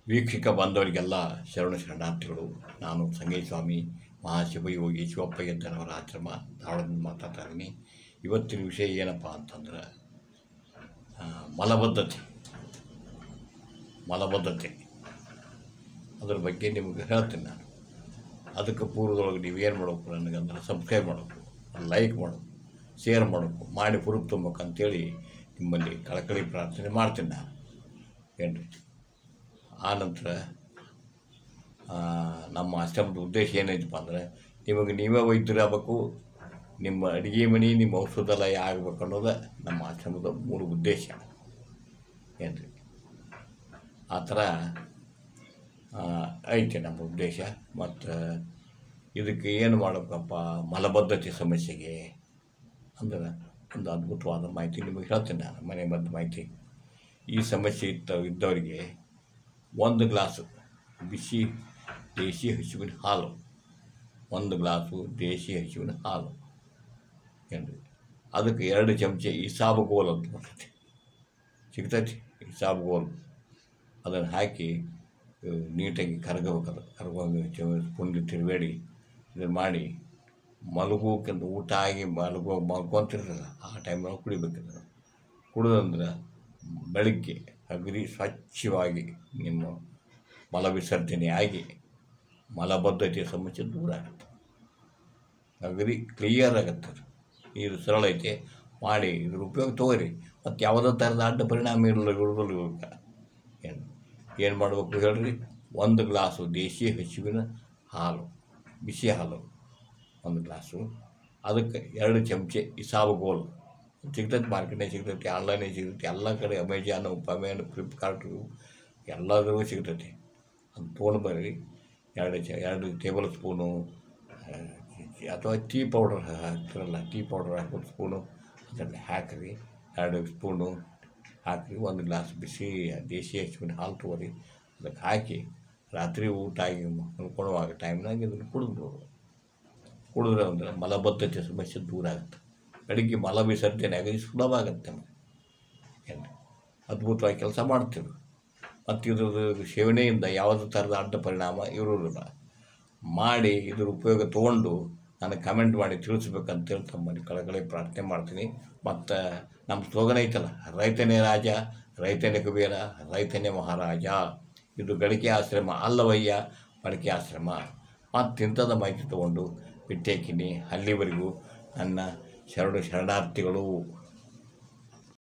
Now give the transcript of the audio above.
ವೀಕ್ಷಕ ಬಾಂಧವರಿಗೆಲ್ಲ ಶರಣ ಶರಣಾರ್ಥಿಗಳು ನಾನು ಸಂಗೀತ ಸ್ವಾಮಿ ಮಹಾಶಿವಯೋಗಿ ಶಿವಪ್ಪ ಎದ್ದನವರ ಆಶ್ರಮ ಧಾರವಾಡದಿಂದ ಮಾತಾಡ್ತಾ ಇದ್ದೀನಿ ಇವತ್ತಿನ ವಿಷಯ ಏನಪ್ಪ ಅಂತಂದ್ರೆ ಆ, ಮಲಬದ್ಧತೆ ಮಲಬದ್ಧತೆ ಅದ್ರ ಬಗ್ಗೆ ನಿಮಗೆ ಹೇಳ್ತೀನಿ ನಾನು ಅದಕ್ಕೆ ಪೂರ್ವದೊಳಗೆ ನೀವು ಏನು ಮಾಡಬೇಕು ನನಗಂದ್ರೆ ಸಬ್ಸ್ಕ್ರೈಬ್ ಮಾಡಬೇಕು ಲೈಕ್ ಮಾಡಬೇಕು ಶೇರ್ ಮಾಡಬೇಕು ಮಾಡಿ ಪುರುಪ್ ತುಂಬಬೇಕು ಅಂತೇಳಿ ನಿಮ್ಮಲ್ಲಿ ಕಳಕಳಿ ಪ್ರಾರ್ಥನೆ ಮಾಡ್ತೀನಿ ನಾನು ಏನು ಆ ನಂತರ ಆ, ನಮ್ಮ ಆಶ್ರಮದ ಉದ್ದೇಶ ಏನೈತಪ್ಪ ಅಂದರೆ ನಿಮಗೆ ನೀವೇ ವೈದ್ಯರಾಗಬೇಕು ನಿಮ್ಮ ಅಡುಗೆ ಮನೆ ನಿಮ್ಮ ಔಷಧಾಲಯ ಆಗ್ಬೇಕು ಅನ್ನೋದು ನಮ್ಮ ಆಶ್ರಮದ ಮೂಲ ಉದ್ದೇಶ ಏನು ರೀ ಆ ಥರ ಆ, ಐತೆ ನಮ್ಮ ಉದ್ದೇಶ ಮತ್ತು ಇದಕ್ಕೆ ಏನು ಮಾಡಬೇಕಪ್ಪ ಮಲಬದ್ಧತೆ ಸಮಸ್ಯೆಗೆ ಅಂದ್ರೆ ಒಂದು ಅದ್ಭುತವಾದ ಮಾಹಿತಿ ನಿಮಗೆ ಹೇಳ್ತೀನಿ ನಾನು ಮನೆ ಮದ್ದು ಮಾಹಿತಿ ಈ ಸಮಸ್ಯೆ ಇತ್ತ ಇದ್ದವರಿಗೆ ಒಂದು ಗ್ಲಾಸು ಬಿಸಿ ದೇಶಿ ಹಸುವಿನ ಹಾಲು ಒಂದು ಗ್ಲಾಸು ದೇಶಿ ಹಸುವಿನ ಹಾಲು ಏನು ಅದಕ್ಕೆ ಎರಡು ಚಮಚ ಇಸಾಬಗೋಲ್ ಅಂತ ಬರ್ತೈತಿ ಸಿಗ್ತೈತಿ ಇಸಾಬಗೋಲ್ ಅದನ್ನು ಹಾಕಿ ಆ, ನೀಟಾಗಿ ಕರಗಬೇಕದು ಕರಗುವಂಗೆ ಸ್ಪೂನ್ಗೆ ತಿರುವೇಡಿ ಇದನ್ನು ಮಾಡಿ ಮಲಗೋಕ್ಕಿಂತ ಊಟ ಆಗಿ ಮಲಗೋ ಮಲ್ಕೊಂತಿರ್ತಲ್ಲ ಆ ಟೈಮ್ನಾಗ ಕುಡಿಬೇಕದು ಕುಡಿದಂದ್ರೆ ಬೆಳಗ್ಗೆ ಅಗದಿ ಸ್ವಚ್ಛವಾಗಿ ನಿಮ್ಮ ಮಲ ವಿಸರ್ಜನೆ ಆಗಿ ಮಲಬದ್ಧತೆ ಸಮಸ್ಯೆ ದೂರ ಆಗುತ್ತೆ ಅಗದಿ ಕ್ಲಿಯರ್ ಆಗುತ್ತೆ ಅದು. ಇದು ಸರಳ ಐತೆ ಮಾಡಿ ಇದ್ರ ಉಪಯೋಗ ತಗೋರಿ ಮತ್ತು ಯಾವುದೋ ಥರದ ಅಡ್ಡ ಪರಿಣಾಮ ಇರಲ್ಲ ಇರೋದಿಲ್ಲ ಇವಕ್ಕೆ ಏನು ಏನು ಮಾಡಬೇಕು ಹೇಳ್ರಿ ಒಂದು ಗ್ಲಾಸು ದೇಶಿ ಹಸುವಿನ ಹಾಲು ಬಿಸಿ ಹಾಲು ಒಂದು ಗ್ಲಾಸು ಅದಕ್ಕೆ ಎರಡು ಚಮಚೆ ಇಸಾಬಗೋಲ್ ಸಿಗ್ತೈತೆ ಮಾರ್ಕೆಟ್ನಾಗ ಸಿಗ್ತೈತಿ ಆನ್ಲೈನಾಗ ಸಿಗ್ತೈತಿ ಎಲ್ಲ ಕಡೆ ಅಮೆಜಾನು ಪಮೇನು ಫ್ಲಿಪ್ಕಾರ್ಟು ಎಲ್ಲದ್ರೂ ಸಿಗ್ತೈತಿ ಅದು ತೊಗೊಂಡು ಬರ್ರಿ ಎರಡು ಚ ಎರಡು ಟೇಬಲ್ ಸ್ಪೂನು ಆ, ಅಥವಾ ಟೀ ಪೌಡರ್ ಹಾಕ್ತಿರಲ್ಲ ಟೀ ಪೌಡರ್ ಹಾಕೋದು ಸ್ಪೂನು ಅದರಲ್ಲಿ ಹಾಕಿರಿ ಎರಡು ಸ್ಪೂನು ಹಾಕಿರಿ ಒಂದು ಗ್ಲಾಸ್ ಬಿಸಿ ದೇಶಿ ಹಸುವಿನ ಹಾಲು ತೊಗೊರಿ ಅದಕ್ಕೆ ಹಾಕಿ ರಾತ್ರಿ ಊಟ ಆಗಿ ಮಲ್ಕೊಳ್ಳುವಾಗ ಟೈಮ್ನಾಗ ಇದನ್ನು ಕುಡಿದು ಕುಡಿದ್ರೆ ಅಂದ್ರೆ ಮಲಬದ್ಧತೆ ಸಮಸ್ಯೆ ದೂರ ಆಗುತ್ತೆ ಬೆಳಿಗ್ಗೆ ಮಲ ವಿಸರ್ಜನೆ ಆಗೋದು ಸುಲಭ ಆಗುತ್ತೆ ಏನು ಅದ್ಭುತವಾಗಿ ಕೆಲಸ ಮಾಡ್ತೀವಿ ಮತ್ತು ಇದ್ರದ್ದು ಸೇವನೆಯಿಂದ ಯಾವುದೇ ಥರದ ಅಡ್ಡ ಪರಿಣಾಮ ಇರೋದಿಲ್ಲ ಮಾಡಿ ಇದ್ರ ಉಪಯೋಗ ತೊಗೊಂಡು ನನಗೆ ಕಮೆಂಟ್ ಮಾಡಿ ತಿಳಿಸ್ಬೇಕಂತೇಳಿ ತಮ್ಮಲ್ಲಿ ಕಳಕಳಿ ಪ್ರಾರ್ಥನೆ ಮಾಡ್ತೀನಿ ಮತ್ತು ನಮ್ಮ ಸ್ಲೋಗನ್ ಐತಲ್ಲ ರೈತನೇ ರಾಜ ರೈತನೇ ಕುಬೇರ ರೈತನೇ ಮಹಾರಾಜ ಇದು ಗಳಿಕೆ ಆಶ್ರಮ ಅಲ್ಲವಯ್ಯ ಬಳಕೆ ಆಶ್ರಮ ಮತ್ತು ಇಂಥದ ಮಾಹಿತಿ ತೊಗೊಂಡು ಬಿಟ್ಟೇಕಿನಿ ಅಲ್ಲಿವರೆಗೂ ನನ್ನ ಶರಣ ಶರಣಾರ್ಥಿಗಳು